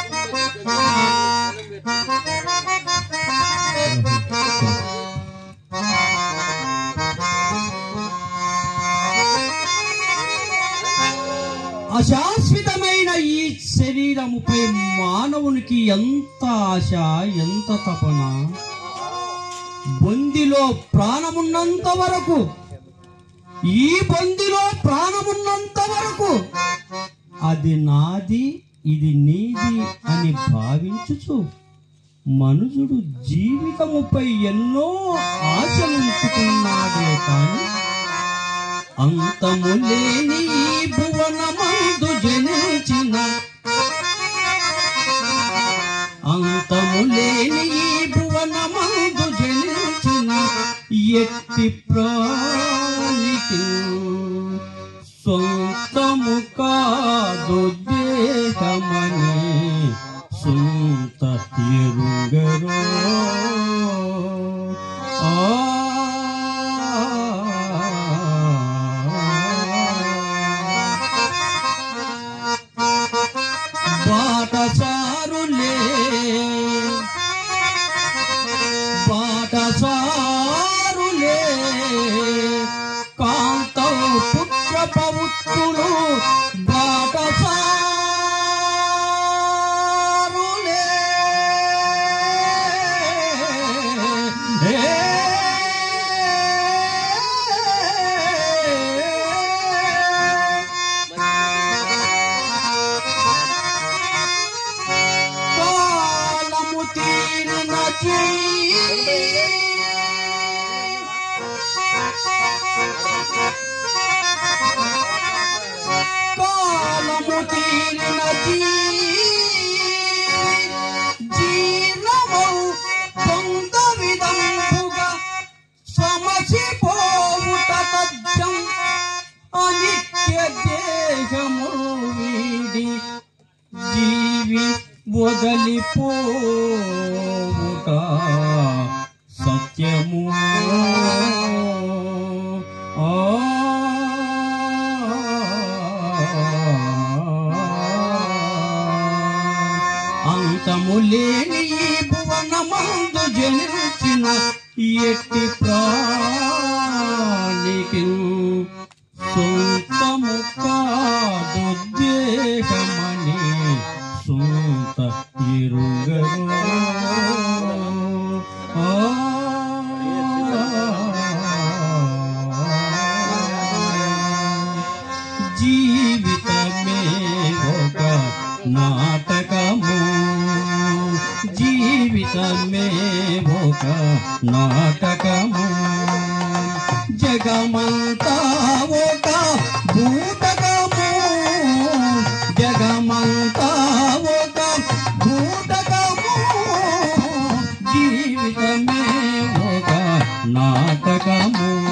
అశాశ్వతమైన ఈ శరీరముపై మానవునికి ఎంత ఆశ ఎంత తపన బొందిలో ప్రాణమున్నంత వరకు ఈ బొందిలో ప్రాణమున్నంత వరకు అది నాది ఇది నీది అని భావించుచు మనుషుడు జీవితముపై ఎన్నో ఆశలు ఉంచుకున్నాడే కానీ అంతము లేని ఈ భువనమందు జనించిన అంతము లేని ఈ భువనమందు జనించిన ఎట్టి ప్రాణికి సొంతము కాదు దేహమని సొంత ఎరుగరో బాటసారులే బాటసారులే కాంతం పుత్ర పౌత్రులు బాటసారులే కాలము తీరిన కాలము తీరిన జీర్ణమౌ పొంద విధంబుగా సమసిపోవుట తథ్యం అనిత్య దేహము వీడి జీవి వదలిపోవుట సత్యము ఆ అంతము లేని ఈ భువనమందు జనించిన ఎట్టి ప్రాణికి సొంతము కాదు దేహమని సొంత ఇరుగరు ఆ. జీవితమే ఒక నాటకము జీవితమే ఒక నాటకము జగమంతా ఒక భూతకము జగమంతా ఒక భూతకము జీవితమే ఒక నాటకము